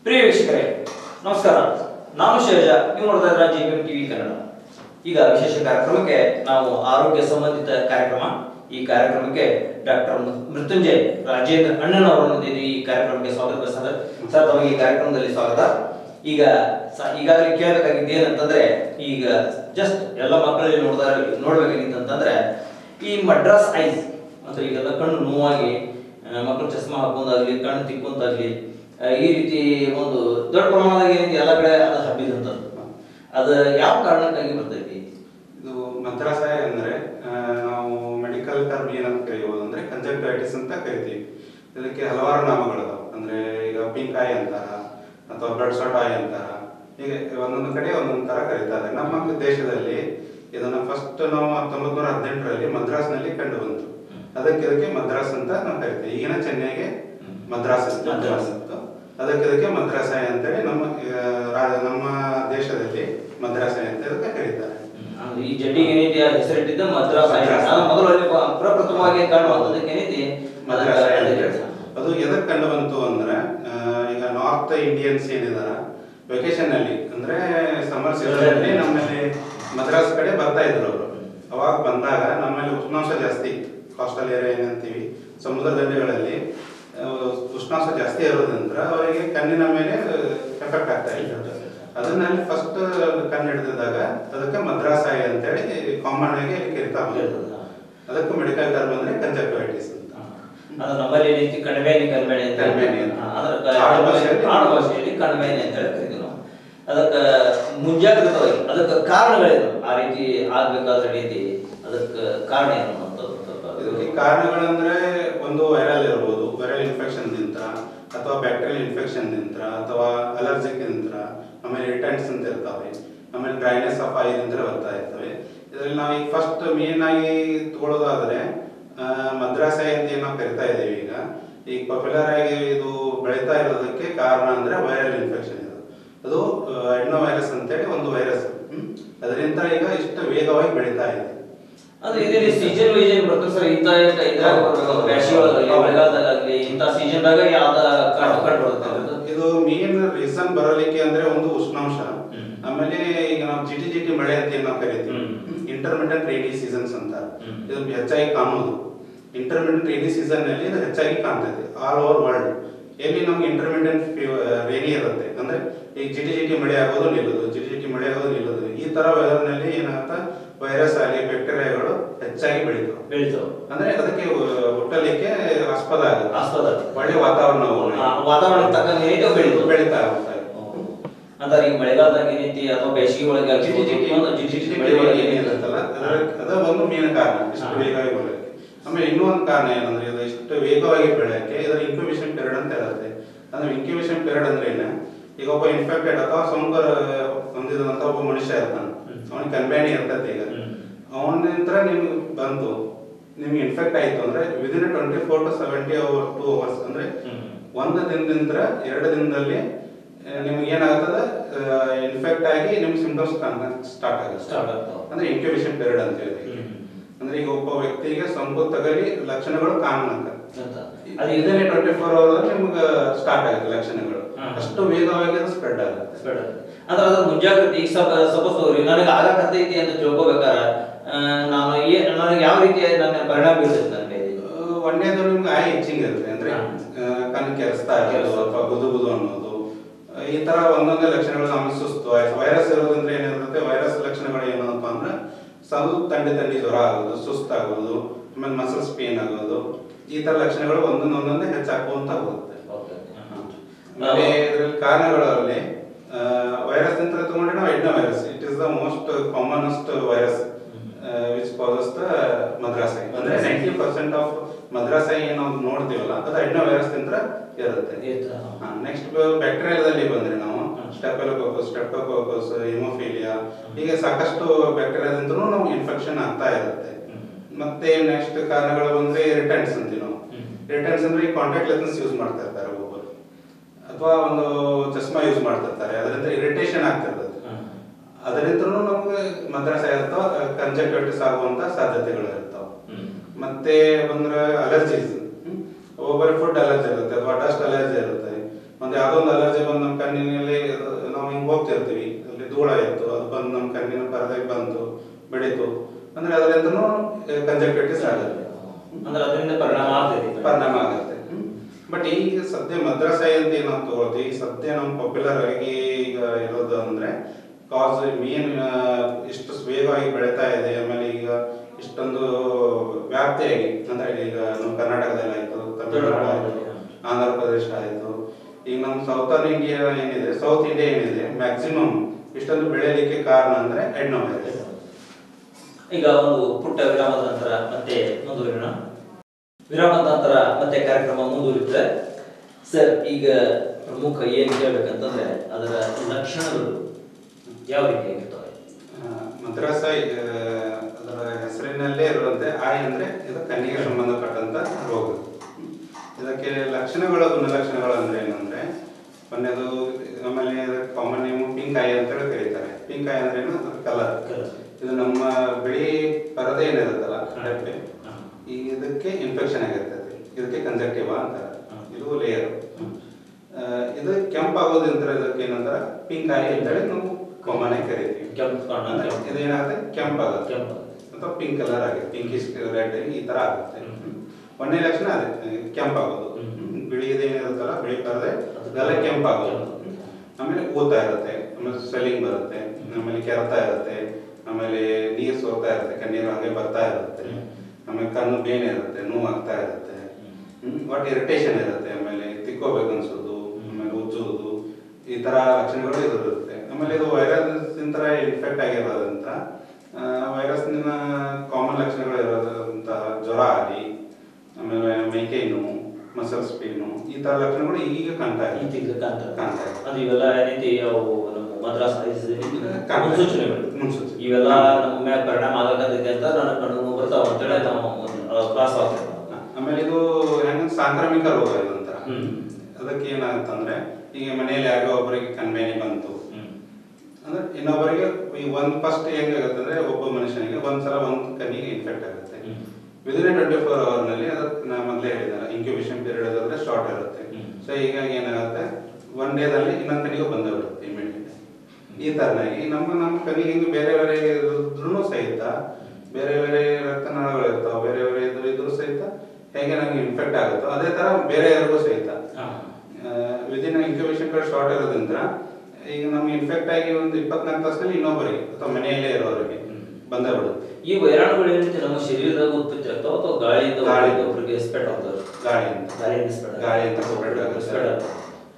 ಪ್ರಿಯ ವೀಕ್ಷಕರೇ ನಮಸ್ಕಾರ ನಾನು ಶೈಲಜ ನೀವು ನೋಡ್ತಾ ಇದ್ದೀರಾ ಜಿ ಎಂ ಟಿವಿ ಕನ್ನಡ ಈಗ ವಿಶೇಷ ಕಾರ್ಯಕ್ರಮಕ್ಕೆ ನಾವು ಆರೋಗ್ಯ ಸಂಬಂಧಿತ ಕಾರ್ಯಕ್ರಮ ಈ ಕಾರ್ಯಕ್ರಮಕ್ಕೆ ಡಾಕ್ಟರ್ ಮೃತ್ಯುಂಜಯ್ ರಾಜೇಂದ್ರ ಅಣ್ಣನವರನ್ನು ಈ ಕಾರ್ಯಕ್ರಮಕ್ಕೆ ಸ್ವಾಗತ ಬಯಸ್ತಾರೆ ಸರ್ ತಮಗೆ ಈ ಕಾರ್ಯಕ್ರಮದಲ್ಲಿ ಸ್ವಾಗತ ಈಗ ಸ- ಈಗಾಗಲೇ ಕೇಳಬೇಕಾಗಿದ್ದು ಏನಂತಂದ್ರೆ ಈಗ ಜಸ್ಟ್ ಎಲ್ಲ ಮಕ್ಕಳಲ್ಲಿ ನೋಡ್ತಾ ನೋಡ್ಬೇಕಾಗಿತ್ತು ಅಂತಂದ್ರೆ ಈ ಮಡ್ರಾಸ್ ಐಸ್ ಅಂದ್ರೆ ಈಗೆಲ್ಲ ಕಣ್ಣು ನೋವಾಗಿ ಆ, ಮಕ್ಕಳು ಚಸ್ಮಾ ಹಾಕೊಂಡಾಗ್ಲಿ ಕಣ್ಣು ತಿಕ್ಕೊಂತಾಗ್ಲಿ ಆ, ಈ ರೀತಿ ಒಂದು ದೊಡ್ಡ ಪ್ರಮಾಣದಾಗ ಏನೈತಿ ಎಲ್ಲ ಕಡೆ ಅದು ಹಬ್ಬಿದಂಥದ್ದು ಅದು ಯಾವ ಕಾರಣಕ್ಕಾಗಿ ಬರ್ತೈತಿ ಇದು ಮಂತ್ರಾಸಯ ಅಂದ್ರೆ ಆ, ನಾವು ಮೆಡಿಕಲ್ ಟರ್ಮ್ ಏನಂತ ಕರೀಬೋದು ಅಂದ್ರೆ ಕಂಜಕ್ಟಿವೈಟಿಸ್ ಅಂತ ಕರಿತೀವಿ ಇದಕ್ಕೆ ಹಲವಾರು ನಾಮಗಳಿದಾವೆ ಅಂದ್ರೆ ಈಗ ಪಿಂಕ್ ಐ ಅಂತಾರ ಅಥವಾ ಬ್ಲಡ್ ಶಾಟ್ ಐ ಅಂತಾರ ಹೀಗೆ ಒಂದೊಂದು ಕಡೆ ಒಂದೊಂದು ತರ ಕರೀತಾರೆ ನಮ್ಮ ದೇಶದಲ್ಲಿ ಇದನ್ನ ಫಸ್ಟ್ ನಾವು ಹತ್ತೊಂಬತ್ ನೂರ ಹದಿನೆಂಟರಲ್ಲಿ ಮದ್ರಾಸ್ನಲ್ಲಿ ಕಂಡು ಬಂತು ಅದಕ್ಕೆ ಇದಕ್ಕೆ ಮದ್ರಾಸ್ ಅಂತ ನಾವು ಕರಿತೀವಿ ಈಗಿನ ಚೆನ್ನೈಗೆ ಮದ್ರಾಸ್ ಅಂತ ಮದ್ರಾಸ್. ಇತ್ತು. ಅದಕ್ಕೆ ಇದಕ್ಕೆ ಮದ್ರಾಸಾಯ ಅಂತೇಳಿ ನಮ್ಮ ಆ, ರಾ- ನಮ್ಮ ದೇಶದಲ್ಲಿ ಮದ್ರಾಸಾಯ ಅಂತ ಇದಕ್ಕೆ ಕರೀತಾರೆ ಅಂದ್ರೆ ಈ ಜಡ್ಡಿಗೆ ಏನೈತಿ ಆ ಹೆಸರಿಟ್ಟಿದ್ದ ಮದ್ರಾಸ್ ಐಸ್. ಮದ್ರಾಸ್. ಅದು ಮೊದಲು ಅಲ್ಲಿ ಪ್ರ- ಪ್ರಪ್ರಥಮವಾಗಿ ಕಾಣುವಂಥದ್ದಕ್ಕೆ ಏನೈತಿ ಮದ್ರಾಸಾಯ ಅಂತ ಅದಕ್ಕೆ- ಹೇಳಿ. ಅದು ಎದಕ್ ಕಂಡು ಬಂತು ಅಂದ್ರೆ ಆ, ಈಗ ನಾರ್ತ್ ಇಂಡಿಯನ್ಸ್ ಏನಿದಾರ ವೆಕೇಶನ್ ಅಲ್ಲಿ ಅಂದ್ರೆ ಸಮ್ಮರ್ ಸೀಸನ್ ಅಲ್ಲಿ ನಮ್ಮಲ್ಲಿ ಮದ್ರಾಸ್ ಕಡೆ ಬರ್ತಾ ಇದ್ರು ಅವರು ಅವಾಗ ಬಂದಾಗ ನಮ್ಮಲ್ಲಿ ಉಷ್ಣಾಂಶ ಜಾಸ್ತಿ ಕಾಸ್ಟಲ್ ಏರಿಯಾ ಏನಂತೀವಿ ಸಮುದ್ರ ದಂಡೆಗಳಲ್ಲಿ ಆ, ಉಷ್ಣಾಂಶ ಜಾಸ್ತಿ ಇರೋದ್ರಿಂದ ಅವರಿಗೆ ಕಣ್ಣಿನ ಮೇಲೆ ಎಫೆಕ್ಟ್ ಆಗ್ತಾ ಇತ್ತು ಅದನ್ನಲ್ಲಿ ಫಸ್ಟ್ ಕಣ್ಣು ಹಿಡಿದಿದ್ದಾಗ ಅದಕ್ಕೆ ಮದ್ರಾಸಾಯಿ ಅಂತೇಳಿ ಕಾಮನ್ ಆಗಿ ಅಲ್ಲಿ ಕರಿತಾ ಬಂದ್ರು ಅದಕ್ಕೆ ಮೆಡಿಕಲ್ ಟರ್ಮ್ ಅಂದ್ರೆ ಕಂಜಕ್ಟಿವೈಟಿಸ್ ಅಂತ ಅದು ನಮ್ಮಲ್ಲಿ ಏನೈತಿ ಕಣಿವೆನಿ ಕಲ್ಬೇಣಿ ಅಂತ ಕಣಿವೆನಿ ಅಂತ. ಹಾ, ಅದರ ಕ- ಆಡು ಭಾಷೆಯಲ್ಲಿ- ಆಡು ಭಾಷೆಯಲ್ಲಿ ಕಣಿವೆನಿ ಅಂತ ಹೇಳಿ ಕರಿತೀವಿ ನಾವು ಅದಕ್ಕೆ ಮುಂಜಾಗ್ರತವಾಗಿ ಅದಕ್ಕೆ ಕಾರಣಗಳೇನು ಆ ರೀತಿ ಆಗ್ಬೇಕಾದ ರೀತಿ ಅದಕ್ಕೆ ಕಾರಣ ಏನು ಇದಕ್ಕೆ ಅನ್ನುವಂಥದ್ದು ಕಾರಣಗಳಂದ್ರೆ ಒಂದು ವೈರಲ್ ಇರ್ಬೋದು ವೈರಲ್ ಇನ್ಫೆಕ್ಷನ್ ನಿಂತ್ರ ಅಥವಾ ಬ್ಯಾಕ್ಟೀರಿಯಲ್ ಇನ್ಫೆಕ್ಷನ್ ನಿಂತ್ರ ಅಥವಾ ಅಲರ್ಜಿಕ್ ನಿಂತ್ರ ಆಮೇಲೆ ಇರಿಟೆಂಟ್ಸ್ ಅಂತ ಇರ್ತವೆ ಆಮೇಲೆ ಡ್ರೈನೆಸ್ ಆಫ್ ಐ ನಿಂತ್ರ ಬರ್ತಾ ಇರ್ತವೆ ಇದರಲ್ಲಿ ನಾವು ಈಗ ಫಸ್ಟ್ ಮೇನ್ ಆಗಿ ತಗೊಳ್ಳೋದಾದ್ರೆ ಆ, ಮದ್ರಾಸಾಯಿ ಅಂತ ಏನ್ ನಾವು ಕರಿತಾ ಇದ್ದೀವಿ ಈಗ ಈಗ ಪಾಪ್ಯುಲರ್ ಆಗಿ ಇದು ಬೆಳೀತಾ ಇರೋದಕ್ಕೆ ಕಾರಣ ಅಂದ್ರೆ ವೈರಲ್ ಇನ್ಫೆಕ್ಷನ್ ಇದು ಅದು ಎಣ್ಣೋ ವೈರಸ್ ಅಂತೇಳಿ ಒಂದು ವೈರಸ್ ಅದರಿಂದ ಈಗ ಇಷ್ಟು ವೇಗವಾಗಿ ಬೆಳೀತಾ ಇದೆ ಅದು ಇದರಲ್ಲಿ ಸೀಸನ್ ವೈಸ್ ಏನ್ ಬರ್ತದೆ ಸರ್ ಇಂಥ ಇದ್ರಾಗ ಬರ್ಬೇಕು ಬ್ಯಾಸಿಗೆ ಒಳಗಾಗಲಿ ಮಳೆಗಾಲದಾಗಲಿ ಇಂಥ ಸೀಸನ್ದಾಗ ಯಾವ್ದ ಕಂಡು ಕಂಡು ಬರುತ್ತೆ ಅದು? ಇದು ಮೇನ್ ರೀಸನ್ ಬರಲಿಕ್ಕೆ ಅಂದ್ರೆ ಒಂದು ಉಷ್ಣಾಂಶ ಹ್ಮ್. ಆಮೇಲೆ ಈಗ ನಾವು ಜಿಟಿ ಜಿಟಿ ಮಳೆ ಅಂತ ಏನ್ ನಾವು ಕರಿತೀವಿ ಹ್ಮ್. ಇಂಟರ್ಮಿಟೆಂಟ್ ರೈನಿ ಸೀಸನ್ಸ್ ಅಂತ ಹ್ಮ್. ಇದು ಹೆಚ್ಚಾಗಿ ಕಾಣುವುದು ಇಂಟರ್ಮಿಟೆಂಟ್ ರೈನಿ ಸೀಸನ್ ನಲ್ಲಿ ಇದು ಹೆಚ್ಚಾಗಿ ಕಾಣ್ತದೆ ಆಲ್ ಓವರ್ ವರ್ಲ್ಡ್ ಎಲ್ಲಿ ನಮ್ಗೆ ಇಂಟರ್ಮಿಟೆಂಟ್ ರೈನಿ ಇರುತ್ತೆ ಅಂದ್ರೆ ಈಗ ಜಿಟಿ ಜಿಟಿ ಮಳೆ ಆಗೋದು ನಿಲ್ಲೋದು ಜಿಟಿ ಜಿಟಿ ಮಳೆ ಆಗೋದು ನಿಲ್ಲೋದು ಈ ತರ ವೆದರ್ ನಲ್ಲಿ ಏನಾಗುತ್ತೆ ವೈರಸ್ ಆಗಲಿ ಬ್ಯಾಕ್ಟೀರಿಯಾಗಳು ಹೆಚ್ಚಾಗಿ ಬೆಳೀತವೆ ಬೆಳೀತಾವ ಅಂದ್ರೆ ಅದಕ್ಕೆ ಹು- ಹುಟ್ಟಲಿಕ್ಕೆ ಆಸ್ಪದ ಆಗುತ್ತೆ ಆಸ್ಪದ ಒಳ್ಳೆ ವಾತಾವರಣ ಆ, ವಾತಾವರಣಕ್ಕೆ ತಕ್ಕಂಗೆ ಏನೈತೆ ಬೆಳೀತಾವ ಬೆಳೀತಾ ಹೋಗ್ತಾ ಇದೆ. ಅಂದ್ರೆ ಈಗ ಮಳೆಗಾಲದಾಗ ಏನೈತಿ ಅಥವಾ ಬೇಸಿಗೆ ಒಳಗೆ ಜಿಟಿ ಜಿಟಿ ಒಂದು ಜಿಟಿ ಜಿಟಿ ಜಿಟಿ ಮಳೆ ಒಳಗೆ ಏನಿರುತ್ತಲ್ಲ ಅದರ- ಅದ ಒಂದು ಮೇನ್ ಕಾರಣ ಇಷ್ಟು ಹಾ. ವೇಗವಾಗಿ ಬೆಳೆಯಕ್ಕೆ ಆಮೇಲೆ ಇನ್ನೂ ಒಂದು ಕಾರಣ ಏನಂದ್ರೆ ಇದು ಇಷ್ಟು ವೇಗವಾಗಿ ಬೆಳೆಯಕ್ಕೆ ಇದರ ಇನ್ಕ್ಯುಬೇಷನ್ ಪೀರಿಯಡ್ ಅಂತ ಇರುತ್ತೆ ಅಂದ್ರೆ ಇನ್ಕ್ಯುಬೇಷನ್ ಪೀರಿಯಡ್ ಅಂದ್ರೆ ಏನು ಈಗ ಒಬ್ಬ ಇನ್ಫೆಕ್ಟೆಡ್ ಅಥವಾ ಸೋಂಕು ಹೊಂದಿದಂತ ಒಬ್ಬ ಮನುಷ್ಯ ಇರ್ತಾನೆ ಹ್ಮ್. ಅವನಿಗೆ ಕನ್ಬ್ಯಾನಿ ಇರ್ತದೆ ಈಗ ಹ್ಮ್. ಅವನಿಂದ ನಿಮ್ಗೆ ಬಂತು ನಿಮ್ಗೆ ಇನ್ಫೆಕ್ಟ್ ಆಯ್ತು ಅಂದ್ರೆ within twenty four to seventy hour two hours ಅಂದ್ರೆ ಹ್ಮ್. ಒಂದು ದಿನದಿಂದ ಎರಡು ದಿನದಲ್ಲಿ ಆ, ನಿಮ್ಗೆ ಏನಾಗ್ತದ ಇನ್ಫೆಕ್ಟ್ ಆಗಿ ನಿಮ್ಗೆ ಸಿಂಪ್ಟಮ್ಸ್ ಸ್ಟಾರ್ಟ್ ಆಗುತ್ತೆ Start ಆಗ್ತಾವ. ಅಂದ್ರೆ ಇನ್ಕ್ಯುಬೇಷನ್ ಪೀರಿಯಡ್ ಅಂತ ಹೇಳಿ ಹ್ಮ್. ಅಂದ್ರೆ ಈಗ ಒಬ್ಬ ವ್ಯಕ್ತಿಗೆ ಸೋಂಕು ತಗಲಿ ಲಕ್ಷಣಗಳು ಕಾಮನ್ ಅಂತ. ಅದು ಅದು ಇದನ್ನೇ ಟ್ವೆಂಟಿ ಫೋರ್ ಅವರ್ ನಿಮ್ಗೆ ಸ್ಟಾರ್ಟ್ ಆಗುತ್ತೆ ಲಕ್ಷಣಗಳು ಹ್ಮ್. ಅಷ್ಟು ವೇಗವಾಗಿ ಅದು ಸ್ಪ್ರೆಡ್ ಆಗುತ್ತೆ ಬೇಡ. ಅಂದ್ರೆ ಅದ್ರ ಮುಂಜಾಗ್ರತೆ ಈಗ ಸಪೋಸ್ ನನಗೆ ಆಗಕತ್ತೈತಿ ಅಂತ ತಿಳ್ಕೊಬೇಕಾರ ಆ, ನಾನು ಏ ನನಗೆ ಯಾವ ರೀತಿ ನನ್ನ ಪರಿಣಾಮ ಬೀರ್ತೈತೆ ನನ್ನ ಮೇಲೆ ಇದು? ಆ, ಒಂದನೇದು ನಿಮ್ಗೆ ಐ ಇಚ್ಚಿಂಗ್ ಇರುತ್ತೆ ಅಂದ್ರೆ ಹಾ. ಆ, ಕಣ್ಣು ಕೆರೆಸ್ತಾ ಇರೋದು ಅಥವಾ ಗುದು ಗುದು ಅನ್ನೋದು ಆ, ಈ ತರ ಒಂದೊಂದೇ ಲಕ್ಷಣಗಳು ಆಮೇಲೆ ಸುಸ್ತು ವೈರಸ್ ಇರೋದ್ರಿಂದ ಏನಿರುತ್ತೆ ವೈರಸ್ ಲಕ್ಷಣಗಳು ಏನಪ್ಪ ಅಂದ್ರೆ ಸ್ವಲ್ಪ ತಂಡಿ ತಂಡಿ ಜ್ವರ ಆಗೋದು ಸುಸ್ತಾಗೋದು ಆಮೇಲೆ ಮಸಲ್ಸ್ ಪೇನ್ ಆಗೋದು ಈ ತರ ಲಕ್ಷಣಗಳು ಒಂದೊಂದು ಒಂದೊಂದೇ ಹೆಚ್ಚಾಗುವಂತ ಹೋಗುತ್ತೆ Okay. ಆಮೇಲೆ ಇದರಲ್ಲಿ ಕಾರಣಗಳಲ್ಲಿ ವೈರಸ್ ಅಂತ ತಗೊಂಡ್ರೆ ನಾವು adeno virus it is the most commonest virus which causes the Madras eye ಅಂದ್ರೆ ನೈಂಟಿ ಪರ್ಸೆಂಟ್ ಆಫ್ ಮದ್ರಾಸೈ ಏನು ನಾವು ನೋಡ್ತೀವಲ್ಲ ಅದು ಎಡ್ನ ವೈರಸ್ ಅಂತ ಇರುತ್ತೆ ಇರುತ್ತೆ. ನೆಕ್ಸ್ಟ್ ಬ್ಯಾಕ್ಟೀರಿಯಾದಲ್ಲಿ ಬಂದ್ರೆ ನಾವು ಹ್ಮ್. ಸ್ಟೆಫೆಲೋಕೋಕಸ್ ಸ್ಟೆಪ್ಟೋಕೋಕಸ್ ಹಿಮೋಫೀಲಿಯಾ ಹೀಗೆ ಸಾಕಷ್ಟು ಬ್ಯಾಕ್ಟೀರಿಯಾದಿಂದನೂ ನಾವು ಇನ್ಫೆಕ್ಷನ್ ಆಗ್ತಾ ಇರುತ್ತೆ ಹ್ಮ್. ಮತ್ತೆ ನೆಕ್ಸ್ಟ್ ಕಾರಣಗಳು ಬಂದ್ರೆ ಇರಿಟೆಂಟ್ಸ್ ಅಂತೀವಿ ನಾವು ಹ್ಮ್. ಇರಿಟೆಂಟ್ಸ್ ಅಂದ್ರೆ ಈ ಕಾಂಟ್ಯಾಕ್ಟ್ ಲೆನ್ಸ್ ಯೂಸ್ ಮಾಡ್ತಾ ಇರ್ತಾರೆ ಒಬ್ಬರು ಅಥವಾ ಒಂದು ಚಸ್ಮಾ ಯೂಸ್ ಮಾಡ್ತಿರ್ತಾರೆ ಅದರಿಂದ ಇರಿಟೇಷನ್ ಆಗ್ತಿರ್ತದೆ ಹ್ಮ್. ಅದರಿಂದನೂ ನಮ್ಗೆ ಮದ್ರಾಸ ಅಥವಾ ಕಂಜಕ್ಟಿವಿಟಿಸ್ ಆಗುವಂತ ಸಾಧ್ಯತೆಗಳು ಇರ್ತಾವೆ ಹ್ಮ್. ಮತ್ತೆ ಬಂದ್ರೆ ಅಲರ್ಜೀಸ್ ಒಬ್ಬರಿಗೆ ಫುಡ್ ಅಲರ್ಜಿ ಇರುತ್ತೆ ಅಥವಾ ಡಸ್ಟ್ ಅಲರ್ಜಿ ಇರುತ್ತೆ ಒಂದು ಯಾವುದೋ ಒಂದು ಅಲರ್ಜಿ ಬಂದು ನಮ್ಮ ಕಣ್ಣಿನಲ್ಲಿ ಅದು ನಾವು ಹಿಂಗೆ ಹೋಗ್ತಿರ್ತೀವಿ ಅಲ್ಲಿ ಧೂಳ ಇತ್ತು ಅದು ಬಂದು ನಮ್ಮ ಕಣ್ಣಿನ ಪರದೆಗೆ ಬಂತು ಬೆಳೀತು ಅಂದ್ರೆ ಅದರಿಂದನೂ ಕಂಜಕ್ಟಿವಿಟಿಸ್ ಆಗುತ್ತೆ ಅಂದ್ರೆ ಅದರಿಂದ ಪರಿಣಾಮ ಆಗ್ತೈತಿ ಪರಿಣಾಮ ಆಗುತ್ತೆ ಬಟ್ ಈಗ ಸದ್ಯ ಮದ್ರಸಾಯಿ ಅಂತ ಏನು ನಾವು ತಗೊಳ್ತೀವಿ ಸದ್ಯ ನಮ್ಮ ಪಾಪ್ಯುಲರ್ ಆಗಿ ಈಗ ಇರೋದು ಅಂದ್ರೆ ಕಾಸ್ ಮೇನ್ ಇಷ್ಟು ವೇಗವಾಗಿ ಬೆಳೀತಾ ಇದೆ ಆಮೇಲೆ ಈಗ ಇಷ್ಟೊಂದು ವ್ಯಾಪ್ತಿಯಾಗಿ ಅಂದ್ರೆ ಈಗ ನಮ್ಮ ಕರ್ನಾಟಕದಲ್ಲಿ ಆಯ್ತು ತಮಿಳುನಾಡು ಆಯ್ತು ಆಂಧ್ರ ಪ್ರದೇಶ ಆಯ್ತು ಈಗ ನಮ್ಮ ಸೌತರ್ನ್ ಇಂಡಿಯಾ ಏನಿದೆ ಸೌತ್ ಇಂಡಿಯಾ ಏನಿದೆ ಮ್ಯಾಕ್ಸಿಮಮ್ ಇಷ್ಟೊಂದು ಬೆಳೆಯಲಿಕ್ಕೆ ಕಾರಣ ಅಂದ್ರೆ ಎಡ್ನೋವೈರಸ್ ಈಗ ಒಂದು ಪುಟ್ಟ ವಿರಾಮದ ನಂತರ ಮತ್ತೆ ಮುಂದುವರಿಯೋಣ ವಿರಾಮದ ನಂತರ ಮತ್ತೆ ಕಾರ್ಯಕ್ರಮ ಮುಂದುವರಿಯುತ್ತೆ ಸರ್ ಈಗ ಪ್ರಮುಖ ಏನ್ ಕೇಳ್ಬೇಕಂತಂದ್ರೆ ಅದರ ಲಕ್ಷಣಗಳು ಯಾವ ರೀತಿಯಾಗಿರ್ತವೆ ಆ, ಮದ್ರಾಸ ಆ, ಅದರ ಹೆಸರಿನಲ್ಲೇ ಇರುವಂತೆ ಆಯ್ ಅಂದ್ರೆ ಇದು ಕಣ್ಣಿಗೆ ಸಂಬಂಧಪಟ್ಟಂತ ರೋಗ ಇದಕ್ಕೆ ಲಕ್ಷಣಗಳು ಗುಣಲಕ್ಷಣಗಳು ಅಂದ್ರೆ ಏನಂದ್ರೆ ಮೊನ್ನೆದು ಆಮೇಲೆ ಕಾಮನ್ ನೇಮ್ ಪಿಂಕ್ ಐ ಅಂತ ಹೇಳಿ ಕರೀತಾರೆ ಪಿಂಕ್ ಐ ಅಂದ್ರೆ ಏನು ಕಲರ್ Colour. ಇದು ನಮ್ಮ ಬಿಳಿ ಪರದೆ ಏನಿರುತ್ತಲ್ಲ ರೆಪ್ಪೆ ಹಾ. ಈ ಇದಕ್ಕೆ ಇನ್ಫೆಕ್ಷನ್ ಆಗಿರ್ತದೆ ಇದಕ್ಕೆ ಕಂಜಕ್ಟಿವ ಅಂತಾರೆ ಹಾ. ಇದು ಲೇಯರ್ ಇದು ಕೆಂಪಾಗೋದ್ರಿಂದ ಇದಕ್ಕೆ ಏನಂತಾರೆ ಪಿಂಕ್ ಐ ಅಂತೇಳಿ ನಾವು ಕಾಮನ್ ಆಗಿ ಕರಿತೀವಿ ಕೆಂಪು ಕಾರಣ ಅಂದ್ರೆ ಇದೇನಾಗುತ್ತೆ ಕೆಂಪಾಗುತ್ತೆ ಕೆಂಪು ಅಥವಾ ಪಿಂಕ್ ಕಲರ್ ಆಗುತ್ತೆ ಪಿಂಕಿಶ್ ರೆಡ್ ಈ ತರ ಆಗುತ್ತೆ ಹ್ಮ್. ಒಂದನೇ ಲಕ್ಷಣ ಅದೇ ಕೆಂಪಾಗೋದು ಹ್ಮ್. ಬಿಳಿದೇನಿರುತ್ತಲ್ಲ ಬಿಳಿ ಪರದೆ ಅದೆಲ್ಲ ಕೆಂಪಾಗೋದು ಆಮೇಲೆ ಊತ ಇರುತ್ತೆ ಆಮೇಲೆ ಸ್ವೆಲ್ಲಿಂಗ್ ಬರುತ್ತೆ ಆಮೇಲೆ ಕೆರೆತ ಇರುತ್ತೆ ಆಮೇಲೆ ನೀರು ಸೋರ್ತಾ ಇರುತ್ತೆ ಕಣ್ಣೀರು ಹಾಗೆ ಬರ್ತಾ ಇರುತ್ತೆ ಹ್ಮ್. ಆಮೇಲೆ ಕಣ್ಣು ಬೇನೆ ಇರುತ್ತೆ ನೋವು ಆಗ್ತಾ ಇರುತ್ತೆ ವಾಟ್ ಇರಿಟೇಷನ್ ಇರುತ್ತೆ ಆಮೇಲೆ ತಿಕ್ಕೋಬೇಕು ಅನ್ಸೋದು ಆಮೇಲೆ ಉಜ್ಜೋದು ಈ ತರ ಲಕ್ಷಣಗಳು ಇರುತ್ತೆ ಆಮೇಲೆ ಇದು ವೈರಸ್ ಇಂತರ ಇನ್ಫೆಕ್ಟ್ ಆಗಿರೋದಂತ ವೈರಸ್ನ ಕಾಮನ್ ಲಕ್ಷಣಗಳು ಇರೋದಂತ ಜ್ವರ ಆಗಲಿ ಆಮೇಲೆ ಮೈಕೈ ನೋವು ಮಸಲ್ಸ್ ಪೇನು ಈ ತರ ಲಕ್ಷಣಗಳು ಈಗೀಗ ಕಾಣ್ತಾ ಇದೆ ಈಚೆಗೆ ಕಾಣ್ತವೆ. ಕಾಣ್ತಾ ಇದೆ ಅದು ಇವೆಲ್ಲ ಏನೈತಿ ಅವು ನಮ್ಮ ಮದ್ರಾಸ್ ಕಾಣ್ತಾ ಇದೆ. ಮುನ್ಸೂಚನೆಗಳು ಮುನ್ಸೂಚನೆ. ಇವೆಲ್ಲ ನಮ್ಮ ಮೇಲೆ ಪರಿಣಾಮ ಆಗತೈತಿ ಅಂತ ನನ್ನ ಕಣ್ಣು ಬರ್ತಾವ ಅಂತೇಳಿ ನಾವು ಕ್ಲಾಸ್ ಆಗ್ತೇವೆ ಆಮೇಲೆ ಇದು ಹೆಂಗ ಸಾಂಕ್ರಾಮಿಕ ರೋಗ ಇದಂತ ಹ್ಮ್. ಅದಕ್ಕೆ ಏನಾಗುತ್ತಂದ್ರೆ ಈಗ ಮನೆಯಲ್ಲಿ ಯಾರಿಗೋ ಒಬ್ಬರಿಗೆ ಕಣ್ಬೇನೆ ಬಂತು ಹ್ಮ್. ಅಂದ್ರೆ ಇನ್ನೊಬ್ಬರಿಗೆ ಈ ಒಂದ್ ಫಸ್ಟ್ ಹೆಂಗಾಗುತ್ತೆ ಅಂದ್ರೆ ಒಬ್ಬ ಮನುಷ್ಯನಿಗೆ ಒಂದ್ಸಲ ಒಂದ್ ಕಣ್ಣಿಗೆ ಇನ್ಫೆಕ್ಟ್ ಆಗುತ್ತೆ hmm. Within twenty four hour ನಲ್ಲಿ ಅದಕ್ಕೆ ನಾ ಮೊದಲೇ ಹೇಳಿದ್ದಾರೆ ಇನ್ಕ್ಯುಬೇಷನ್ ಪೀರಿಯಡ್ ಅಂದ್ರೆ ಶಾರ್ಟ್ ಇರುತ್ತೆ ಹ್ಮ್. ಸೊ ಹೀಗಾಗಿ ಏನಾಗುತ್ತೆ ಒನ್ ಡೇದಲ್ಲಿ ಇನ್ನೊಂದ್ ಕಣ್ಣಿಗೆ ಬಂದೇ ಬಿಡುತ್ತೆ ಇಮಿಡಿಯೇಟ್ ಈ ತರನಾಗಿ ನಮ್ಮ ನಮ್ಮ ಕಣ್ಣಿಗೆ ಹಿಂಗೆ ಬೇರೆ ಬೇರೆ ಇದ್ರೂ ಸಹಿತ ಬೇರೆ ಬೇರೆ ರಕ್ತನಾಳಗಳು ಇರ್ತಾವ ಬೇರೆ ಬೇರೆ ಇದ್ರು ಇದ್ರು ಸಹಿತ ಹೇಗೆ ನಮ್ಗೆ ಇನ್ಫೆಕ್ಟ್ ಆಗುತ್ತೋ ಅದೇ ತರ ಬೇರೆ ಯಾರಿಗೂ ಸಹಿತ ಹಾ. ವಿದಿನ್ ಇನ್ಕ್ಯುಬೇಷನ್ ಪೀರಿಯಡ್ ಶಾರ್ಟ್ ಇರೋದ್ರಿಂದ ಈಗ ನಮ್ಗೆ ಇನ್ಫೆಕ್ಟ್ ಆಗಿ ಒಂದು ಇಪ್ಪತ್ನಾಲ್ಕು ತಾಸಲ್ಲಿ ಇನ್ನೊಬ್ಬರಿಗೆ ಅಥವಾ ಮನೆಯಲ್ಲೇ ಇರೋರಿಗೆ ಹ್ಮ್. ಬಂದೇ ಬಿಡುತ್ತೆ ಈ ವೈರಾಣುಗಳು ಏನೈತಿ ನಮ್ಮ ಶರೀರದಾಗ ಉತ್ಪತ್ತಿ ಆಗ್ತಾವ ಅಥವಾ ಗಾಳಿಯಿಂದ ಗಾಳಿ. ಒಬ್ಬರಿಗೆ ಸ್ಪ್ರೆಡ್ ಆಗ್ತವೆ ಗಾಳಿಯಿಂದ ಗಾಳಿಯಿಂದ ಸ್ಪ್ರೆಡ್ ಗಾಳಿಯಿಂದ spread ಆಗುತ್ತೆ.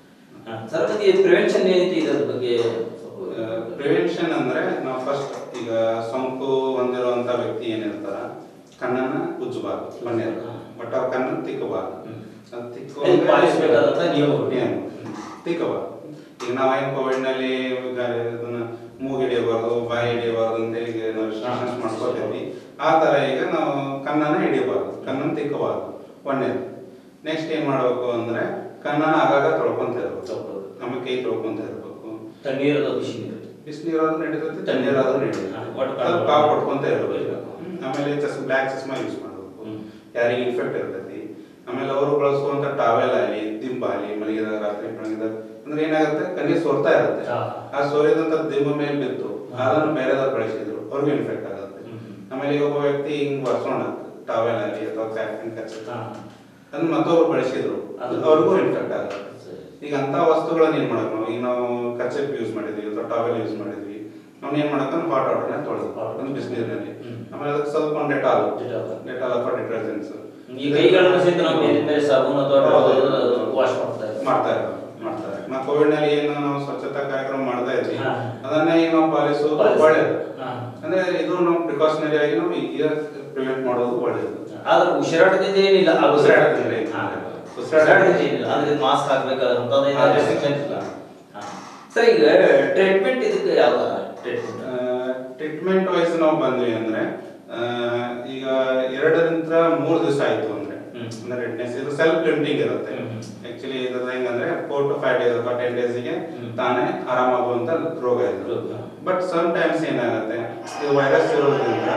ಸರ್ ಮತ್ತೆ ಈ ಪ್ರಿವೆನ್ಷನ್ ಏನೈತಿ ಇದರ ಬಗ್ಗೆ ಸ್ವಲ್ಪ ಪ್ರಿವೆನ್ಷನ್ ಅಂದ್ರೆ ನಾವು ಫಸ್ಟ್ ಈಗ ಸೋಂಕು ಹೊಂದಿರುವಂತ ವ್ಯಕ್ತಿ ಏನಿರ್ತಾರ ಕಣ್ಣನ್ನ ಉಜ್ಜಬಾರ್ದು ಮನೆಯಲ್ಲ ಬಟ್ ಅವ್ರ ಕಣ್ಣನ್ನು ತಿಕ್ಕಬಾರ್ದು ಹ್ಮ್. ಅದು ತಿಕ್ಕೋ ಇದು ಪಾಲಿಸ್ಬೇಕಾದಂತ ನಿಯಮ. ನಿಯಮ ತಿಕ್ಕಬಾರ್ದು ಈಗ ನಾವೇನ್ ಕೋವಿಡ್ ನಲ್ಲಿ ಈಗ ಇದನ್ನ ಮೂಗು ಹಿಡಿಯಬಾರ್ದು ಬಾಯಿ ಹಿಡಿಯಬಾರ್ದು ಅಂತ ಈಗ ನಾವು restrictions ಮಾಡ್ಕೊತೀವಿ ಆ ತರ ಈಗ ನಾವು ಕಣ್ಣನ್ನ ಹಿಡಿಯಬಾರ್ದು ಕಣ್ಣನ್ನು ತಿಕ್ಕಬಾರ್ದು ಒಂದೇದು ನೆಕ್ಸ್ಟ್ ಏನ್ ಮಾಡ್ಬೇಕು ಅಂದ್ರೆ ಕಣ್ಣನ್ನ ಆಗಾಗ ತೊಳ್ಕೊಂತ ಇರ್ಬೇಕು ತೊಳ್ಕೊಳ್ಳೋದು. ನಮ್ಮ ಕೈ ತೊಳ್ಕೊಂತ ಇರ್ಬೇಕು ತಣ್ಣೀರದ ಬಿಸಿ ನೀರು ಬಿಸಿನೀರಾದ್ರೂ ನಡೀತೈತಿ ತಣ್ಣೀರಾದ್ರೂ ನಡೀತೈತಿ ಹಾ, ಒಟ್ಟು ಕಾಲು ಸ್ವಲ್ಪ ಕಾವು ಪಡ್ಕೊಂತ ಇರ್ಬೇಕು ಇರ್ಬೇಕು. ಆಮೇಲೆ ಚಸ್ ಬ್ಲ್ಯಾಕ್ ಚಸ್ಮಾ ಯೂಸ್ ಮಾಡಬೇಕು ಹ್ಮ್. ಯಾರಿಗೆ ಇನ್ಫೆಕ್ಟ್ ಇರ್ತೈತಿ ಆಮೇಲೆ ಅವರು ಬಳಸುವಂತ ಟಾವೆಲ್ ಆಗಲಿ ದಿಂಬ ಆಗಲಿ ಮಲಗಿದಾಗ ರಾತ್ರಿ ಮಲಗಿದಾಗ ಅಂದ್ರೆ ಏನಾಗುತ್ತೆ ಕಣ್ಣೀರ್ ಸೋರ್ತಾ ಇರುತ್ತೆ ಹಾ. ಆ ಸೋರಿದಂತ ದಿಂಬ ಮೇಲೆ ಬಿತ್ತು ಅದನ್ನು ಬೇರೆದವ್ರು ಬಳಸಿದ್ರು ಅವ್ರಿಗೂ ಇನ್ಫೆಕ್ಟ್ ಆಗುತ್ತೆ ಹ್ಮ್. ಆಮೇಲೆ ಈಗ ಒಬ್ಬ ವ್ಯಕ್ತಿ ಹಿಂಗ್ ಬರ್ಸೋಣ ಟಾವೆಲ್ ಆಗಲಿ ಅಥವಾ ಕ್ಯಾಪ್ಟನ್ ಕಚ್ಚ ಹಾ. ಅದನ್ನ ಮತ್ತೊಬ್ರು ಬಳಸಿದ್ರು ಅದು ಅವ್ರಿಗೂ ಇನ್ಫೆಕ್ಟ್ ಆಗುತ್ತೆ ಸರಿ. ಈಗ ಅಂತ ವಸ್ತುಗಳನ್ನ ಏನ್ ಮಾಡಬೇಕು ನಾವು ಈಗ ನಾವು ಕಚ್ಚೆಪ್ ಯೂಸ್ ಮಾಡಿದ್ವಿ ಅಥವಾ ಟಾವೆಲ್ ಯೂಸ್ ಮಾಡಿದ್ವಿ ನಾವು ಏನ್ ಮಾಡಬೇಕು ಹಾಟ್ ವಾಟರ್ನ ತೊಳೆದು Hot. ಒಂದು ಬಿಸಿನೀರಿನಲ್ಲಿ ಹ್ಮ್. ಆಮೇಲೆ ಅದಕ್ಕೆ ಸ್ವಲ್ಪ ಒಂದು ಡೆಟಾಲ್ Dettol. ಡೆಟಾಲ್ ಅಥವಾ ಡಿಟರ್ಜೆಂಟ್ಸ್ ಈ ಕೈಗಳನ್ನು ಸಹಿತ ನಾವು ಮೇಲಿನ ಮೇಲೆ ಸಾಬೂನು ಅಥವಾ ವಾಶ್ ಮಾಡ್ತಾ ಇದ್ದೀವಿ ಮಾಡ್ತಾ ಇದ್ದಾರೆ ಮಾಡ್ತಾರೆ ನಾ ಕೋವಿಡ್ ನಲ್ಲಿ ಏನು ನಾವು ಸ್ವಚ್ಛತಾ ಕಾರ್ಯಕ್ರಮ ಮಾಡ್ತಾ ಇದ್ವಿ ಹಾ. ಅದನ್ನ ಈಗ ನಾವು ಪಾಲಿಸೋದು ಪಾಲಿಸೋದು. ಒಳ್ಳೇದು ಹಾ. ಅಂದ್ರೆ ಇದು ನಾವು ಪ್ರಿಕಾಷನರಿ ಆಗಿ ನಾವು ಈಗ ಪ್ರಿವೆಂಟ್ ಮಾಡೋದು ಒಳ್ಳೇದು ಆದ್ರೆ ಉಸಿರಾಟದಿಂದ ಏನಿಲ್ಲ ಆ ಉಸಿರಾಟದಿಂದ ಏನಿಲ್ಲ. ಹಾ. ಉಸಿರಾಟದಿಂದ ಉಸಿರಾಟದಿಂದ ಏನಿಲ್ಲ ಅಂದ್ರೆ ಮಾಸ್ಕ್ ಹಾಕ್ಬೇಕಾದಂತದ್ದು ಹಾ, ರೆಸ್ಟ್ರಿಕ್ಷನ್ ಇಲ್ಲ ಹಾ. ಸರ್ ಈಗ ಟ್ರೀಟ್ಮೆಂಟ್ ಇದಕ್ಕೆ ಯಾವ ಟ್ರೀಟ್ಮೆಂಟ್ ಟ್ರೀಟ್ಮೆಂಟ್ ವೈಸ್ ನಾವು ಬಂದ್ವಿ ಅಂದ್ರೆ ಆ, ಈಗ ಎರಡರಿಂದ ಮೂರು ದಿವಸ ಆಯ್ತು ಅಂದ್ರೆ ಹ್ಮ್. ಅಂದ್ರೆ ರೆಡ್ನೆಸ್ ಇದು ಸೆಲ್ಫ್ ಲಿಮಿಟಿಂಗ್ ಇರುತ್ತೆ ಹ್ಮ್. ಆಕ್ಚುಲಿ ಇದು ಹೆಂಗಂದ್ರೆ ಫೋರ್ ಟು ಫೈವ್ ಡೇಸ್ ಅಥವಾ ಟೆನ್ ಡೇಸ್ಗೆ ಹ್ಮ್. ತಾನೇ ಆರಾಮಾಗುವಂತ ರೋಗ ಇದು ರೋಗ. ಬಟ್ ಸಮ್ ಟೈಮ್ಸ್ ಏನಾಗುತ್ತೆ ಇದು ವೈರಸ್ ಇರೋದ್ರಿಂದ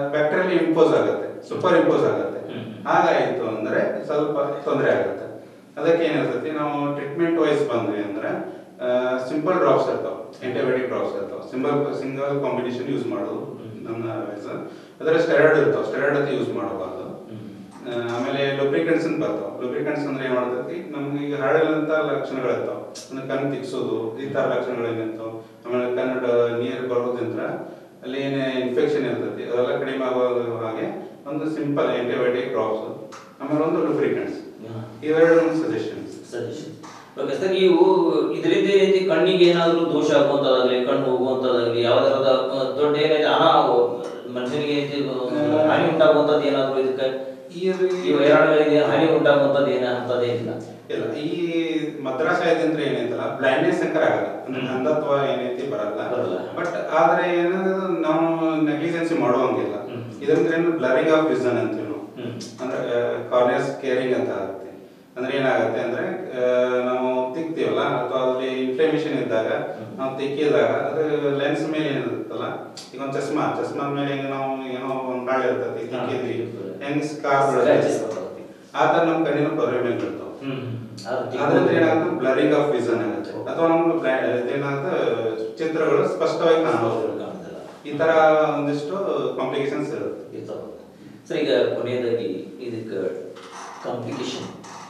ಬ್ಯಾಕ್ಟೀರಿಯಲ್ ಇಂಪೋಸ್ ಆಗುತ್ತೆ ಸೂಪರ್ ಇಂಪೋಸ್ ಆಗುತ್ತೆ ಹ್ಮ್. ಹಾಗಾಯ್ತು ಅಂದ್ರೆ ಸ್ವಲ್ಪ ತೊಂದರೆ ಆಗುತ್ತೆ ಅದಕ್ಕೆ ಏನಿರ್ತೈತಿ ನಾವು ಟ್ರೀಟ್ಮೆಂಟ್ ವೈಸ್ ಬಂದ್ವಿ ಅಂದ್ರೆ ಸಿಂಪಲ್ ಡ್ರಾಪ್ಸ್ ಇರ್ತಾವ ಆಂಟಿಬಯೋಟಿಕ್ ಡ್ರಾಪ್ಸ್ ಇರ್ತಾವ ಸಿಂಪಲ್ ಸಿಂಗಲ್ ಕಾಂಬಿನೇಷನ್ ಯೂಸ್ ಮಾಡೋದು ನನ್ನ ವಯಸ್ಸು ಅದರ ಸ್ಟೆರಾಯ್ಡ್ ಇರ್ತಾವ ಸ್ಟೆರಾಯ್ಡ್ ಅಂತ ಯೂಸ್ ಮಾಡಬಾರ್ದು ಆ, ಆಮೇಲೆ ಲುಬ್ರಿಕೆಂಟ್ಸ್ ಅಂತ ಬರ್ತಾವ ಲುಬ್ರಿಕೆಂಟ್ಸ್ ಅಂದ್ರೆ ಏನ್ ಮಾಡ್ತೈತಿ ನಮ್ಗೆ ಈಗ ಹರಳಂತ ಲಕ್ಷಣಗಳು ಇರ್ತಾವ ಅಂದ್ರೆ ಕಣ್ಣು ತಿಕ್ಸೋದು ಈ ತರ ಲಕ್ಷಣಗಳು ಏನಿರ್ತಾವ ಆಮೇಲೆ ಕನ್ನಡ ನೀರು ಬರೋದ್ರಿಂದ ಅಲ್ಲಿ ಏನೇ ಇನ್ಫೆಕ್ಷನ್ ಇರ್ತೈತಿ ಅದೆಲ್ಲ ಕಡಿಮೆ ಆಗೋ ಹಾಗೆ ಒಂದು ಸಿಂಪಲ್ ಆಂಟಿಬಯೋಟಿಕ್ ಡ್ರಾಪ್ಸ್ ಆಮೇಲೆ ಒಂದು ಲುಬ್ರಿಕೆಂಟ್ಸ್ ಇವೆರಡು ಸಜೆಷನ್ಸ್ ಸಜೆಷನ್ ಓಕೆ ಸರ್ ನೀವು ಇದರಿಂದ ಏನೈತಿ ಕಣ್ಣಿಗೆ ಏನಾದರೂ ದೋಷ ಆಗುವಂಥದ್ದಾಗಲಿ ಕಣ್ಣು ಹೋಗುವಂಥದ್ದಾಗಲಿ ಯಾವ್ದಾರದ ದೊಡ್ಡ ಏನೈತಿ ಅನಾ ಮನುಷ್ಯನಿಗೆ ಏನೈತಿ ಹಾನಿ ಉಂಟಾಗುವಂಥದ್ದು ಏನಾದರೂ ಇದಕ್ಕೆ ಈ ವೈರಾಣುಗಳಿಗೆ ಹಾನಿ ಉಂಟಾಗುವಂಥದ್ದು ಏನ ಅಂತದೇನಿಲ್ಲ ಇಲ್ಲ ಈ ಮದ್ರಾಸ್ ಆಯ್ತಂದ್ರೆ ಏನೈತಲ್ಲ ಬ್ಲೈಂಡ್ನೆಸ್ ಅಂಕರ್ ಆಗಲ್ಲ ಅಂದ್ರೆ ಹ್ಮ್. ಅಂಧತ್ವ ಏನೈತಿ ಬರಲ್ಲ ಬರಲ್ಲ. ಬಟ್ ಆದ್ರೆ ಏನಂದ್ರೆ ನಾವು ನೆಗ್ಲಿಜೆನ್ಸಿ ಮಾಡುವಂಗಿಲ್ಲ ಹ್ಮ್. ಇದರಿಂದ ಏನು ಬ್ಲರಿಂಗ್ ಆಫ್ ವಿಷನ್ ಅಂತೀವಿ ನಾವು ಹ್ಮ್. ಅಂದ್ರೆ ಕಾರ್ನಿಯಸ್ ಕೇರಿಂಗ್ ಅಂತ ಆಗುತ್ತೆ ಅಂದ್ರೆ ಏನಾಗುತ್ತೆ ಅಂದ್ರೆ ಆ, ನಾವು ತಿಕ್ತೀವಲ್ಲ ಅಥವಾ ಅಲ್ಲಿ ಇನ್ಫ್ಲಮೇಷನ್ ಇದ್ದಾಗ ಹ್ಮ್. ನಾವು ತಿಕ್ಕಿದಾಗ ಅದು ಲೆನ್ಸ್ ಮೇಲೆ ಏನಿರುತ್ತಲ್ಲ ಈಗ ಒಂದು ಚಸ್ಮಾ ಚಸ್ಮಾ ಮೇಲೆ ಹೆಂಗ್ ನಾವು ಏನೋ ಒಂದು ಬಾಳೆ ಇರ್ತೈತಿ ಹಾ. ತಿಕ್ಕಿದ್ವಿ ಹೆಂಗ್ ಸ್ಕಾರ್ Scratches ಬರ್ತವೆ. ಆ ತರ ನಮ್ಮ ಕಣ್ಣಿನ ಪೊರೆ ಮೇಲೆ ಇರ್ತಾವ ಹ್ಮ್. ಅದು ಅದರಿಂದ ಏನಾಗುತ್ತೆ ಬ್ಲರಿಂಗ್ ಆಫ್ ವಿಷನ್ ಆಗುತ್ತೆ ಅಥವಾ ನಮ್ಗೆ ಏನಾಗುತ್ತೆ ಚಿತ್ರಗಳು ಸ್ಪಷ್ಟವಾಗಿ ಕಾಣಬಹುದು ಕಾಣುದಿಲ್ಲ. ಈ ತರ ಒಂದಿಷ್ಟು ಕಾಂಪ್ಲಿಕೇಶನ್ಸ್ ಇರುತ್ತೆ ಇರ್ತಾವೆ. ಸರ್ ಈಗ ಕೊನೆಯದಾಗಿ ಇದಕ್ಕೆ ಕಾಂಪ್ಲಿಕೇಶನ್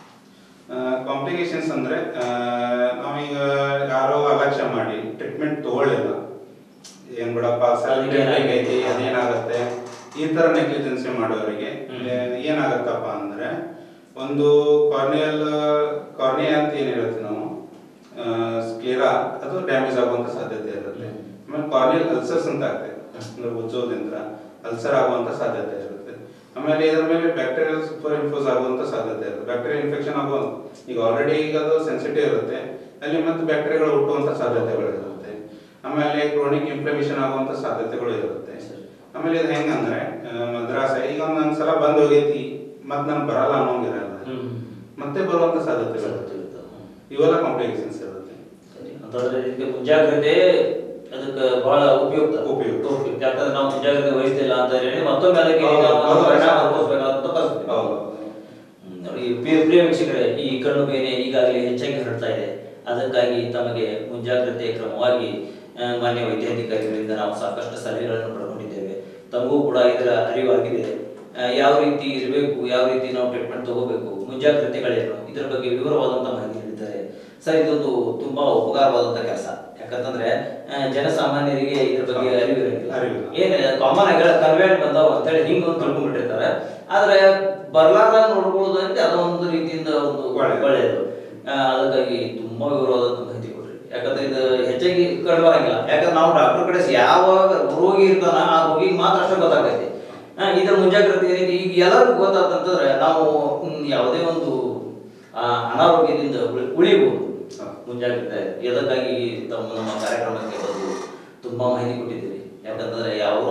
ಕಾಂಪ್ಲಿಕೇಶನ್ಸ್ ಅಂದ್ರೆ ಆ, ನಾವೀಗ ಯಾರೋ ಅಲಕ್ಷ್ಯ ಮಾಡಿ ಟ್ರೀಟ್ಮೆಂಟ್ ತಗೊಳ್ಳಿಲ್ಲ ಏನ್ ಬಿಡಪ್ಪ ಅದಕ್ಕೆ ಸರ್ಟಿಫಿಕೇಟ್ ಐತಿ ಅದೇನಾಗುತ್ತೆ ಈ ತರ ನೆಗ್ಲಿಜೆನ್ಸಿ ಮಾಡೋರಿಗೆ ಹ್ಮ್. ಏ- ಏನಾಗತ್ತಪ್ಪ ಅಂದ್ರೆ ಒಂದು ಕಾರ್ನಿಯಲ್ ಕಾರ್ನಿಯಾ ಅಂತ ಏನ್ ಹೇಳ್ತೀವಿ ನಾವು ಸ್ಕ್ಲೇರಾ ಅದು ಡ್ಯಾಮೇಜ್ ಆಗುವಂತ ಸಾಧ್ಯತೆ ಇರುತ್ತೆ ಹ್ಮ್. ಆಮೇಲೆ ಕಾರ್ನಿಯಲ್ ಅಲ್ಸರ್ಸ್ ಅಂತ ಆಗ್ತದೆ ಅಂದ್ರೆ ಉಜ್ಜೋದ್ರಿಂದ ಅಲ್ಸರ್ ಆಗುವಂತ ಸಾಧ್ಯತೆ ಇರುತ್ತೆ ಆಮೇಲೆ ಇದರ ಮೇಲೆ ಬ್ಯಾಕ್ಟೀರಿಯಲ್ ಸೂಪರ್ ಇಂಪೋಸ್ ಆಗುವಂತ ಸಾಧ್ಯತೆ ಇರುತ್ತೆ ಬ್ಯಾಕ್ಟೀರಿಯಲ್ ಇನ್ಫೆಕ್ಷನ್ ಆಗುವ ಈಗ ಆಲ್ರೆಡಿ ಈಗ ಅದು ಸೆನ್ಸಿಟಿವ್ ಇರುತ್ತೆ ಅಲ್ಲಿ ಮತ್ತೆ ಬ್ಯಾಕ್ಟೀರಿಯಾಗಳು ಹುಟ್ಟುವಂತ ಸಾಧ್ಯತೆಗಳು ಇರುತ್ತೆ ಆಮೇಲೆ ಕ್ರೋನಿಕ್ ಇನ್ಫ್ಲಮೇಷನ್ ಆಗುವಂತ ಸಾಧ್ಯತೆಗಳು ಇರುತ್ತೆ ಸರಿ. ಆಮೇಲೆ ಇದು ಹೆಂಗಂದ್ರೆ ಆ, ಮದ್ರಾಸ ಈಗ ಒಂದ್ ಒಂದ್ಸಲ ಬಂದ್ ಹೋಗೈತಿ ಮತ್ ನನ್ ಬರಲ್ಲ ಅನ್ನೋಂಗಿರಲ್ಲ ಮತ್ತೆ ಬರುವಂತ ಸಾಧ್ಯತೆಗಳು ಇರುತ್ತೆ ಇವೆಲ್ಲ ಕಾಂಪ್ಲಿಕೇಶನ್ಸ್ ಇರುತ್ತೆ ಸರಿ. ಅಂತಂದ್ರೆ ಇದಕ್ಕೆ ಮುಂಜಾಗ್ರತೆ ಅದಕ್ಕೆ ಬಹಳ ಉಪಯುಕ್ತ ಉಪಯುಕ್ತ. ಉಪಯುಕ್ತ. ಯಾಕಂದ್ರೆ ನಾವು ಮುಂಜಾಗ್ರತೆ ವಹಿಸ್ತಿಲ್ಲ ಅಂತ ಹೇಳಿ ಮತ್ತೊಮ್ಮೆ ಅದಕ್ಕೆ ಹೌದು, ನಾವು ಹೌದು. ಪರಿಣಾಮ ಅನುಭವಿಸ್ಬೇಕಾದಂತ ಪರಿಸ್ಥಿತಿ. ಹೌದು ಹ್ಮ್, ನೋಡಿ ಪ್ರಿಯ ಪ್ರಿಯ ವೀಕ್ಷಕರೇ ಈ ಕಣ್ಣು ಬೇನೆ ಈಗಾಗಲೇ ಹೆಚ್ಚಾಗಿ ಹರಡ್ತಾ ಇದೆ ಅದಕ್ಕಾಗಿ ತಮಗೆ ಮುಂಜಾಗ್ರತೆ ಕ್ರಮವಾಗಿ ಆ, ಮಾನ್ಯ ವೈದ್ಯಾಧಿಕಾರಿಗಳಿಂದ ನಾವು ಸಾಕಷ್ಟು ಸಲಹೆಗಳನ್ನು ಪಡ್ಕೊಂಡಿದ್ದೇವೆ ತಮಗೂ ಕೂಡ ಇದರ ಅರಿವಾಗಿದೆ ಆ, ಯಾವ ರೀತಿ ಇರಬೇಕು ಯಾವ ರೀತಿ ನಾವು ಟ್ರೀಟ್ಮೆಂಟ್ ತಗೋಬೇಕು ಮುಂಜಾಗ್ರತೆಗಳೇನು ಇದರ ಬಗ್ಗೆ ವಿವರವಾದಂಥ ಮಾಹಿತಿ ನೀಡಿದ್ದಾರೆ ಸರ್ ಇದೊಂದು ತುಂಬಾ ಉಪಕಾರವಾದಂಥ ಕೆಲಸ ಯಾಕಂತಂದ್ರೆ ಆ, ಜನಸಾಮಾನ್ಯರಿಗೆ ಇದ್ರ ಬಗ್ಗೆ ಅರಿವಿರಂಗಿಲ್ಲ ಅರಿವಿಲ್ಲ. ಏನ್ ಕಾಮನ್ ಆಗಿ ಕನ್ವೇಂಟ್ ಬಂದಾವ ಅಂತೇಳಿ ಹಿಂಗ ಒಂದು ತಿಳ್ಕೊಂಡ್ಬಿಟ್ಟಿರ್ತಾರೆ ಆದ್ರೆ ಬರ್ಲಾರ್ದ ನೋಡ್ಕೊಳ್ಳೋದು ಅಂದ್ರೆ ಅದೊಂದು ರೀತಿಯಿಂದ ಒಂದು ಒಳ್ಳೆದು. ಒಳ್ಳೆಯದು ಆ, ಅದಕ್ಕಾಗಿ ತುಂಬಾ ವಿವರವಾದಂತ ಮಾಹಿತಿ ಕೊಡ್ರಿ ಯಾಕಂದ್ರೆ ಇದು ಹೆಚ್ಚಾಗಿ ಕಂಡುಬರಂಗಿಲ್ಲ ಯಾಕಂದ್ರೆ ನಾವು ಡಾಕ್ಟರ್ ಕಡೆ ಯಾವಾಗ ರೋಗಿ ಇರ್ತಾನ ಆ ರೋಗಿಗೆ ಮಾತ್ರ ಅಷ್ಟೇ ಗೊತ್ತಾಗೈತಿ ಆ, ಇದರ ಮುಂಜಾಗ್ರತೆ ಏನೈತಿ ಈಗ ಎಲ್ಲರಿಗೂ ಗೊತ್ತಾತಂತಂದ್ರೆ ನಾವು ಹ್ಮ್, ಯಾವುದೇ ಒಂದು ಆ, ಅನಾರೋಗ್ಯದಿಂದ ಉಳಿ- ಉಳಿಬಹುದು ಹೌದು. ಮುಂಜಾಗ್ರತೆ ಇದಕ್ಕಾಗಿ ತಮ್ಮ ನಮ್ಮ ಕಾರ್ಯಕ್ರಮಕ್ಕೆ ಬಂದು ತುಂಬಾ ಮಾಹಿತಿ ಕೊಟ್ಟಿದ್ದೀರಿ ಯಾಕಂತಂದ್ರೆ ಯಾರೋ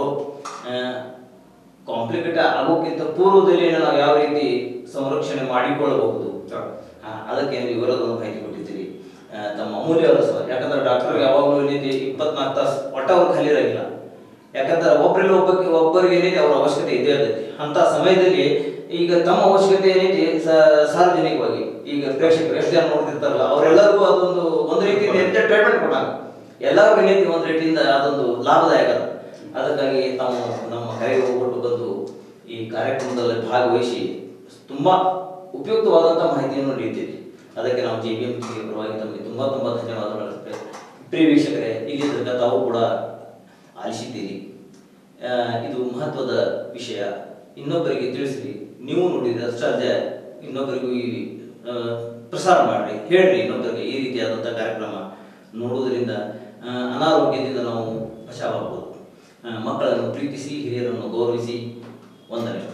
ಕಾಂಪ್ಲಿಕೇಟ್ ಆಗೋಕ್ಕಿಂತ ಪೂರ್ವದಲ್ಲಿ ನಾವು ಯಾವ ರೀತಿ ಸಂರಕ್ಷಣೆ ಮಾಡಿಕೊಳ್ಳಬಹುದು ಹೌದು. ಆ, ಅದಕ್ಕೆ ನೀವು ವಿವರದ ಮಾಹಿತಿ ಕೊಟ್ಟಿದ್ದೀರಿ ಆ, ತಮ್ಮ ಅಮೂಲ್ಯವಾದ ಸಹ ಯಾಕಂದ್ರೆ ಡಾಕ್ಟರ್ ಯಾವಾಗಲೂ ಏನೈತಿ ಇಪ್ಪತ್ನಾಲ್ಕು ತಾಸು ಒಟ್ಟ ಅವ್ರು ಖಾಲಿ ಇರಂಗಿಲ್ಲ ಯಾಕಂದ್ರೆ ಒಬ್ಬರಲ್ಲಿ ಒಬ್ಬಕ್ಕೆ ಒಬ್ಬರಿಗೆ ಏನೈತಿ ಅವ್ರ ಅವಶ್ಯಕತೆ ಇದೇ ಇರ್ತೈತಿ ಅಂತ ಸಮಯದಲ್ಲಿ ಈಗ ತಮ್ಮ ಅವಶ್ಯಕತೆ ಏನೈತಿ ಸ- ಸಾರ್ವಜನಿಕವಾಗಿ ಈಗ ಪ್ರೇಕ್ಷಕರು ಎಷ್ಟು ಜನ ನೋಡ್ತಿರ್ತಾರಲ್ಲ ಅವರೆಲ್ಲರಿಗೂ ಅದೊಂದು ಒಂದು ರೀತಿಯಿಂದ ಟ್ರೀಟ್ಮೆಂಟ್ ಕೊಡಂಗ ಎಲ್ಲರಿಗೂ ಏನೈತಿ ಒಂದು ರೀತಿಯಿಂದ ಅದೊಂದು ಲಾಭದಾಯಕ ಅದು. ಅದಕ್ಕಾಗಿ ತಾವು ನಮ್ಮ ಕರೆಗೆ ಹೋಗ್ಬಿಟ್ಟು ಬಂದು ಈ ಕಾರ್ಯಕ್ರಮದಲ್ಲಿ ಭಾಗವಹಿಸಿ ತುಂಬಾ ಉಪಯುಕ್ತವಾದಂಥ ಮಾಹಿತಿಯನ್ನು ನೀಡಿದ್ದೀರಿ ಅದಕ್ಕೆ ನಾವು ಜಿ ಬಿ ಎಂ ಪರವಾಗಿ ತಮಗೆ ತುಂಬಾ ತುಂಬಾ ಧನ್ಯವಾದಗಳು ಪ್ರಿಯ ವೀಕ್ಷಕರೇ ಇಲ್ಲಿ ತನಕ ತಾವು ಕೂಡ ಆಲಿಸಿದ್ದೀರಿ ಆ, ಇದು ಮಹತ್ವದ ವಿಷಯ ಇನ್ನೊಬ್ಬರಿಗೆ ತಿಳಿಸ್ರಿ ನೀವು ನೋಡಿದ್ರೆ ಅಷ್ಟೇ ಅಲ್ಲದೆ ಇನ್ನೊಬ್ಬರಿಗೂ ಈ ಆ, ಪ್ರಸಾರ ಮಾಡ್ರಿ ಹೇಳ್ರಿ ಇನ್ನೊಬ್ಬರಿಗೆ ಈ ರೀತಿಯಾದಂಥ ಕಾರ್ಯಕ್ರಮ ನೋಡುವುದರಿಂದ ಆ, ಅನಾರೋಗ್ಯದಿಂದ ನಾವು ಬಚಾವಾಗಬಹುದು ಆ, ಮಕ್ಕಳನ್ನು ಪ್ರೀತಿಸಿ ಹಿರಿಯರನ್ನು ಗೌರವಿಸಿ ವಂದನೆ